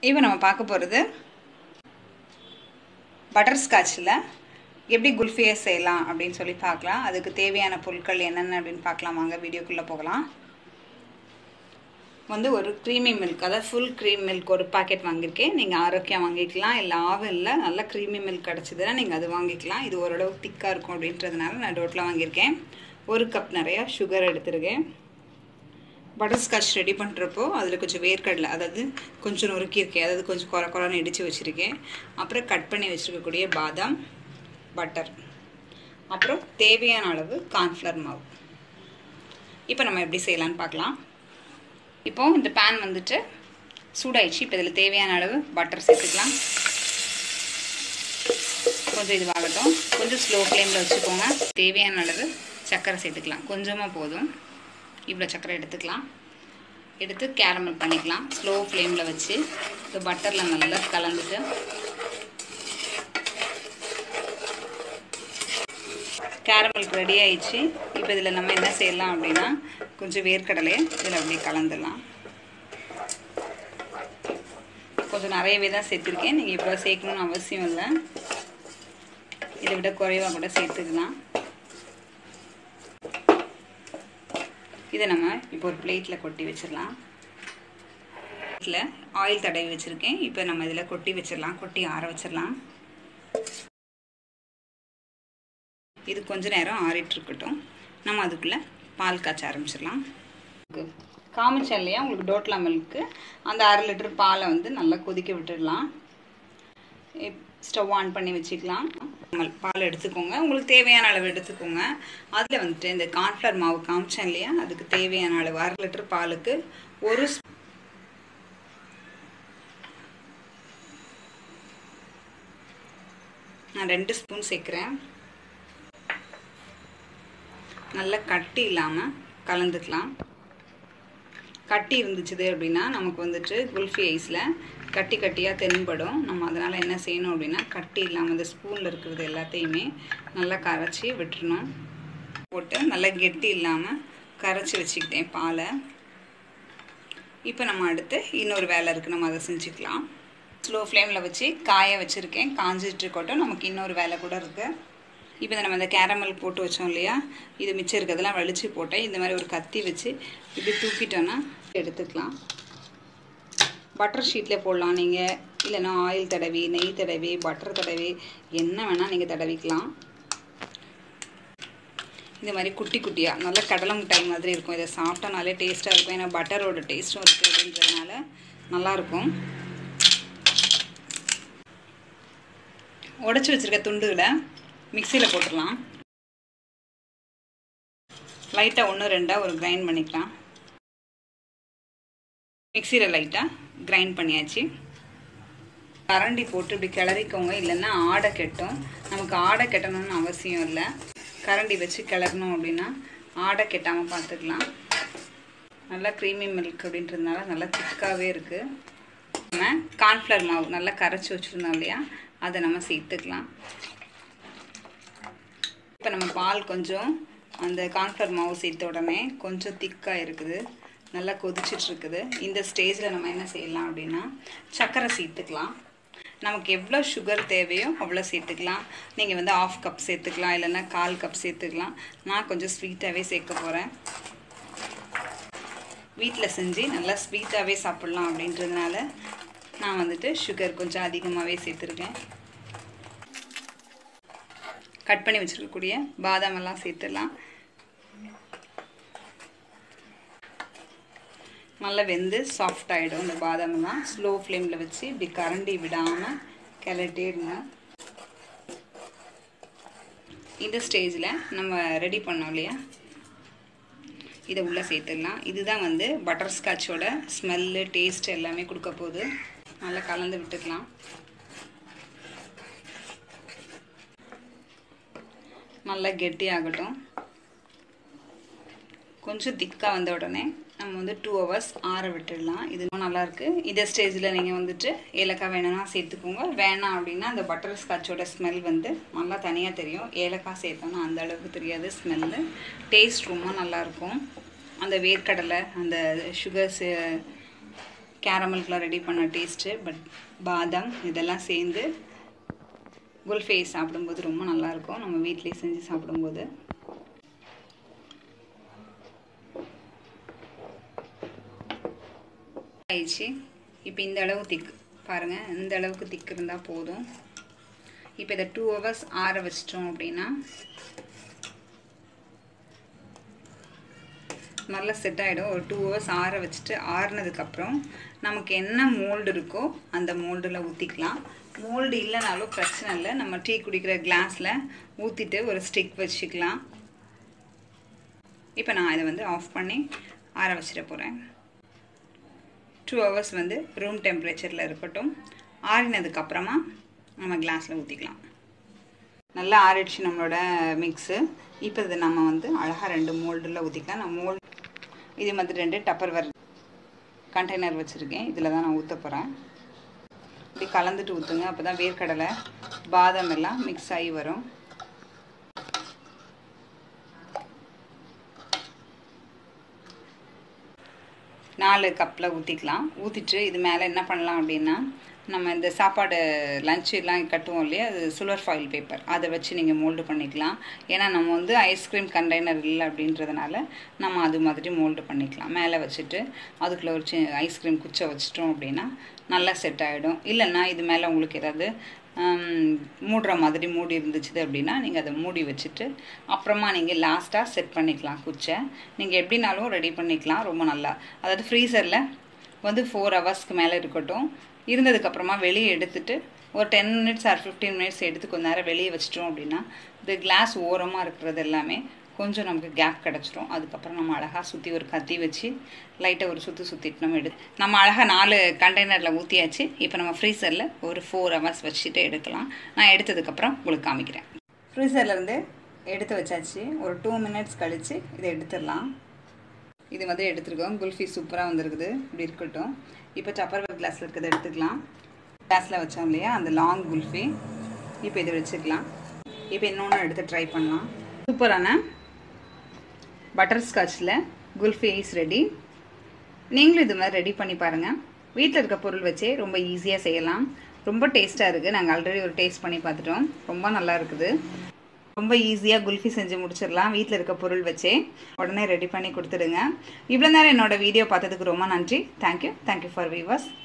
இப்போ நம்ம பார்க்க போகிறது பட்டர் ஸ்காட்சில் எப்படி குல்ஃபியை செய்யலாம் அப்படின்னு சொல்லி பார்க்கலாம் அதுக்கு தேவையான பொருட்கள் என்னென்ன அப்படின்னு பார்க்கலாம் வாங்க வீடியோக்குள்ளே போகலாம் வந்து ஒரு க்ரீமி மில்க் அதாவது ஃபுல் க்ரீம் மில்க் ஒரு பாக்கெட் வாங்கியிருக்கேன் நீங்கள் ஆரோக்கியம் வாங்கிக்கலாம் இல்லை ஆவனில் நல்ல க்ரீமி மில்க் கிடச்சிதுன்னா நீங்கள் அது வாங்கிக்கலாம் இது ஓரளவு திக்காக இருக்கும் அப்படின்றதுனால நான் டோட்டில் வாங்கியிருக்கேன் ஒரு கப் நிறையா சுகர் எடுத்துருக்கேன் பட்டர்ஸ்காட்ச் ரெடி பண்ணுறப்போ அதில் கொஞ்சம் வேர்க்கடலை அதாவது கொஞ்சம் நொறுக்கியிருக்கேன் அதாவது கொஞ்சம் குறை குறைன்னு இடித்து வச்சுருக்கேன் அப்புறம் கட் பண்ணி வச்சுருக்கக்கூடிய பாதாம் பட்டர் அப்புறம் தேவையான அளவு கார்ன்ஃப்ளவர் மாவு இப்போ நம்ம எப்படி செய்யலான்னு பார்க்கலாம் இப்போ இந்த பேன் வந்துட்டு சூடாயிடுச்சு இப்போ இதில் தேவையான அளவு பட்டர் சேர்த்துக்கலாம் கொஞ்சம் இதுவாகட்டும் கொஞ்சம் ஸ்லோ ஃப்ளேமில் வச்சுக்கோங்க தேவையான அளவு சர்க்கரை சேர்த்துக்கலாம் கொஞ்சமாக போதும் இவ்வளோ சர்க்கரை எடுத்துக்கலாம் எடுத்து கேரமல் பண்ணிக்கலாம் ஸ்லோ ஃப்ளேமில் வச்சு இந்த பட்டரில் நல்லா கலந்துட்டு கேரமலுக்கு ரெடி ஆயிடுச்சு இப்போ இதில் நம்ம என்ன செய்யலாம் அப்படின்னா கொஞ்சம் வேர்க்கடலையை இதில் அப்படியே கலந்துடலாம் கொஞ்சம் நிறையவே தான் சேர்த்துருக்கேன் நீங்கள் இப்போ சேர்க்கணும்னு அவசியம் இல்லை இதை விட குறைவாக கூட சேர்த்துக்கலாம் இதை நம்ம இப்போ ஒரு பிளேட்டில் கொட்டி வச்சிடலாம் பிளேட்டில் ஆயில் தடவி வச்சுருக்கேன் இப்போ நம்ம இதில் கொட்டி வச்சிடலாம் கொட்டி ஆற வச்சிடலாம் இது கொஞ்ச நேரம் ஆறிட்டு இருக்கட்டும் நம்ம அதுக்குள்ளே பால் காய்ச்ச ஆரம்பிச்சிடலாம் காமிச்சேன் இல்லையா உங்களுக்கு டோட்லா மில்க்கு அந்த அரை லிட்டர் பாலை வந்து நல்லா கொதிக்க விட்டுடலாம் ஸ்டவ் ஆன் பண்ணி வச்சுக்கலாம் பால் எடுத்துக்கோங்க உங்களுக்கு தேவையான அளவு எடுத்துக்கோங்க அதில் வந்துட்டு இந்த கார்ன்ஃப்ளவர் மாவு காமிச்சேன் இல்லையா அதுக்கு தேவையான அளவு அரை லிட்டர் பாலுக்கு ஒரு நான் ரெண்டு ஸ்பூன் சேர்க்குறேன் நல்லா கட்டி இல்லாமல் கலந்துக்கலாம் கட்டி இருந்துச்சுது அப்படின்னா நமக்கு வந்துட்டு குல்ஃபி ஐஸில் கட்டி கட்டியாக தென்படும் நம்ம அதனால் என்ன செய்யணும் அப்படின்னா கட்டி இல்லாமல் இந்த ஸ்பூனில் இருக்கிறது எல்லாத்தையுமே நல்லா கரைச்சி விட்டுறணும் போட்டு நல்லா கெட்டி இல்லாமல் கரைச்சி வச்சுக்கிட்டேன் பாலை இப்போ நம்ம அடுத்து இன்னொரு வேலை இருக்குது நம்ம அதை செஞ்சுக்கலாம் ஸ்லோ ஃப்ளேமில் வச்சு காய வச்சுருக்கேன் காஞ்சிட்டு இருக்கட்டும் நமக்கு இன்னொரு வேலை கூட இருக்குது இப்போ நம்ம இந்த கேரமல் போட்டு வச்சோம் இல்லையா இது மிச்சம் இருக்கிறதெல்லாம் வலிச்சு போட்டேன் இந்த மாதிரி ஒரு கத்தி வச்சு இப்படி தூக்கிட்டோன்னா எடுத்துக்கலாம் பட்டர் ஷீட்டில் போடலாம் நீங்கள் இல்லைன்னா ஆயில் தடவி நெய் தடவி பட்டர் தடவி என்ன வேணால் நீங்கள் தடவிக்கலாம் இந்த மாதிரி குட்டி குட்டியாக நல்ல கடலை மிட்டாய் மாதிரி இருக்கும் இதை சாப்பிட்டனாலே டேஸ்ட்டாக இருக்கும் ஏன்னா பட்டரோட டேஸ்ட்டும் இருக்குது அப்படின்றதுனால நல்லாயிருக்கும் உடச்சி வச்சுருக்க துண்டுகளை மிக்சியில் போட்டுடலாம் லைட்டாக ஒன்று ரெண்டாக ஒரு கிரைண்ட் பண்ணிக்கலாம் மிக்சியில் லைட்டாக கிரைண்ட் பண்ணியாச்சு கரண்டி போட்டு இப்படி கிளறிக்கோங்க இல்லைன்னா ஆடை கெட்டும் நமக்கு ஆடை கெட்டணும்னு அவசியம் இல்லை கரண்டி வச்சு கிளறணும் அப்படின்னா ஆடை கெட்டாமல் பார்த்துக்கலாம் நல்லா க்ரீமி மில்க் அப்படின்றதுனால நல்லா திக்காகவே இருக்குது நம்ம கார்ன்ஃப்ளவர் மாவு நல்லா கரைச்சி வச்சுருந்தோம் இல்லையா அதை நம்ம சேர்த்துக்கலாம் இப்போ நம்ம பால் கொஞ்சம் அந்த கார்ன்ஃப்ளவர் மாவு சேர்த்த உடனே கொஞ்சம் திக்காக இருக்குது நல்லா கொதிச்சிட்ருக்குது இந்த ஸ்டேஜில் நம்ம என்ன செய்யலாம் அப்படின்னா சர்க்கரை சேர்த்துக்கலாம் நமக்கு எவ்வளோ சுகர் தேவையோ அவ்வளோ சேர்த்துக்கலாம் நீங்கள் வந்து ஆஃப் கப் சேர்த்துக்கலாம் இல்லைன்னா கால் கப் சேர்த்துக்கலாம் நான் கொஞ்சம் ஸ்வீட்டாகவே சேர்க்க போகிறேன் வீட்டில் செஞ்சு நல்லா ஸ்வீட்டாகவே சாப்பிட்லாம் அப்படின்றதுனால நான் வந்துட்டு சுகர் கொஞ்சம் அதிகமாகவே சேர்த்துருக்கேன் கட் பண்ணி வச்சுருக்கக்கூடிய பாதாம் எல்லாம் சேர்த்துடலாம் நல்லா வெந்து சாஃப்ட் ஆகிடும் இந்த பாதாமெல்லாம் ஸ்லோ ஃப்ளேமில் வச்சு இப்படி கரண்டி விடாமல் கிளட்டே இருங்க இந்த ஸ்டேஜில் நம்ம ரெடி பண்ணோம் இல்லையா இதை உள்ளே சேர்த்துடலாம் இதுதான் வந்து பட்டர் ஸ்காட்சோட ஸ்மெல்லு டேஸ்ட் எல்லாமே கொடுக்க போகுது நல்லா கலந்து விட்டுக்கலாம் நல்லா கெட்டி ஆகட்டும் கொஞ்சம் திக்காக வந்த உடனே நம்ம வந்து டூ ஹவர்ஸ் ஆற விட்டுடலாம் இது நல்லாயிருக்கு இந்த ஸ்டேஜில் நீங்கள் வந்துட்டு ஏலக்காய் வேணும்னா சேர்த்துக்கோங்க வேணாம் அப்படின்னா அந்த பட்டர் ஸ்காட்சோட ஸ்மெல் வந்து நல்லா தனியாக தெரியும் ஏலக்காய் சேர்த்தோன்னா அந்த அளவுக்கு தெரியாது ஸ்மெல்லு டேஸ்ட் ரொம்ப நல்லாயிருக்கும் அந்த வேர்க்கடலை அந்த சுகர்ஸ் கேரமல்குலாம் ரெடி பண்ண டேஸ்ட்டு பட் பாதாம் இதெல்லாம் சேர்ந்து குல்ஃபே சாப்பிடும்போது ரொம்ப நல்லாயிருக்கும் நம்ம வீட்லேயே செஞ்சு சாப்பிடும்போது ஆயிடுச்சு இப்போ இந்த அளவு திக் பாருங்கள் இந்த அளவுக்கு திக் இருந்தால் போதும் இப்போ இதை டூ ஹவர்ஸ் ஆற வச்சிட்டோம் அப்படின்னா நல்லா செட் ஆகிடும் ஒரு டூ ஹவர்ஸ் ஆற வச்சுட்டு ஆறுனதுக்கப்புறம் நமக்கு என்ன மோல்டு இருக்கோ அந்த மோல்டில் ஊற்றிக்கலாம் மோல்டு இல்லைனாலும் பிரச்சனை இல்லை நம்ம டீ குடிக்கிற கிளாஸில் ஊற்றிட்டு ஒரு ஸ்டிக் வச்சுக்கலாம் இப்போ நான் இதை வந்து ஆஃப் பண்ணி ஆற வச்சிட போகிறேன் டூ ஹவர்ஸ் வந்து ரூம் டெம்பரேச்சரில் இருக்கட்டும் ஆறினதுக்கப்புறமா நம்ம கிளாஸில் ஊற்றிக்கலாம் நல்லா ஆறிடுச்சு நம்மளோட மிக்ஸு இப்போ இதை நம்ம வந்து அழகாக ரெண்டு மோல்டில் ஊற்றிக்கலாம் நான் மோல்டு இது மாதிரி ரெண்டு டப்பர் வர் கண்டெய்னர் வச்சுருக்கேன் இதில் தான் நான் ஊற்ற போகிறேன் இப்படி கலந்துட்டு ஊற்றுங்க அப்போ தான் வேர்க்கடலை பாதாம் எல்லாம் மிக்ஸ் ஆகி வரும் நாலு கப்பில் ஊற்றிக்கலாம் ஊற்றிட்டு இது மேலே என்ன பண்ணலாம் அப்படின்னா நம்ம இந்த சாப்பாடு லஞ்ச் எல்லாம் கட்டுவோம் இல்லையா அது சில்வர் ஃபாயில் பேப்பர் அதை வச்சு நீங்கள் மோல்டு பண்ணிக்கலாம் ஏன்னா நம்ம வந்து ஐஸ்கிரீம் கண்டெய்னர் இல்லை அப்படின்றதுனால நம்ம அது மாதிரி மோல்டு பண்ணிக்கலாம் மேலே வச்சுட்டு அதுக்குள்ளே ஒரு சி ஐஸ்கிரீம் குச்சை வச்சிட்டோம் அப்படின்னா நல்லா செட் ஆகிடும் இல்லைன்னா இது மேலே உங்களுக்கு ஏதாவது மூடுற மாதிரி மூடி இருந்துச்சு அப்படின்னா நீங்கள் அதை மூடி வச்சுட்டு அப்புறமா நீங்கள் லாஸ்ட்டாக செட் பண்ணிக்கலாம் குச்சை நீங்கள் எப்படினாலும் ரெடி பண்ணிக்கலாம் ரொம்ப நல்லா அதாவது ஃப்ரீசரில் வந்து ஃபோர் ஹவர்ஸ்க்கு மேலே இருக்கட்டும் இருந்ததுக்கப்புறமா வெளியே எடுத்துட்டு ஒரு ten minutes or fifteen minutes எடுத்து கொஞ்ச நேரம் வெளியே வச்சிட்டோம் அப்படின்னா இந்த கிளாஸ் ஓரமாக இருக்கிறது எல்லாமே கொஞ்சம் நமக்கு கேப் கிடச்சிரும் அதுக்கப்புறம் நம்ம அழகாக சுற்றி ஒரு கத்தி வச்சு லைட்டாக ஒரு சுற்றி சுற்றிட்டு நம்ம எடு நம்ம அழகாக நாலு கண்டெய்னரில் ஊற்றியாச்சு இப்போ நம்ம ஃப்ரீசரில் ஒரு ஃபோர் ஹவர்ஸ் வச்சுட்டு எடுக்கலாம் நான் எடுத்ததுக்கப்புறம் உங்களுக்கு காமிக்கிறேன் ஃப்ரீசர்லேருந்து எடுத்து வச்சாச்சு ஒரு டூ மினிட்ஸ் கழித்து இதை எடுத்துடலாம் இது மாதிரி எடுத்துருக்கோம் குல்ஃபி சூப்பராக வந்திருக்குது இப்படி இருக்கட்டும் இப்போ டப்பர்வேர் கிளாஸில் இருக்கிறத எடுத்துக்கலாம் கிளாஸில் வச்சோம் இல்லையா அந்த லாங் குல்ஃபி இப்போ இதை வச்சுக்கலாம் இப்போ இன்னொன்று எடுத்து ட்ரை பண்ணலாம் சூப்பரான பட்டர் ஸ்காட்சில் குல்ஃபி ஐஸ் ரெடி நீங்களும் இது மாதிரி ரெடி பண்ணி பாருங்கள் வீட்டில் இருக்க பொருள் வச்சே ரொம்ப ஈஸியாக செய்யலாம் ரொம்ப டேஸ்ட்டாக இருக்குது நாங்கள் ஆல்ரெடி ஒரு டேஸ்ட் பண்ணி பார்த்துட்டோம் ரொம்ப நல்லா இருக்குது ரொம்ப ஈஸியாக குல்ஃபி செஞ்சு முடிச்சிடலாம் வீட்டில் இருக்க பொருள் வச்சே உடனே ரெடி பண்ணி கொடுத்துடுங்க இவ்வளோ நேரம் என்னோடய வீடியோ பார்த்ததுக்கு ரொம்ப நன்றி தேங்க்யூ தேங்க்யூ ஃபார் வீவர்ஸ்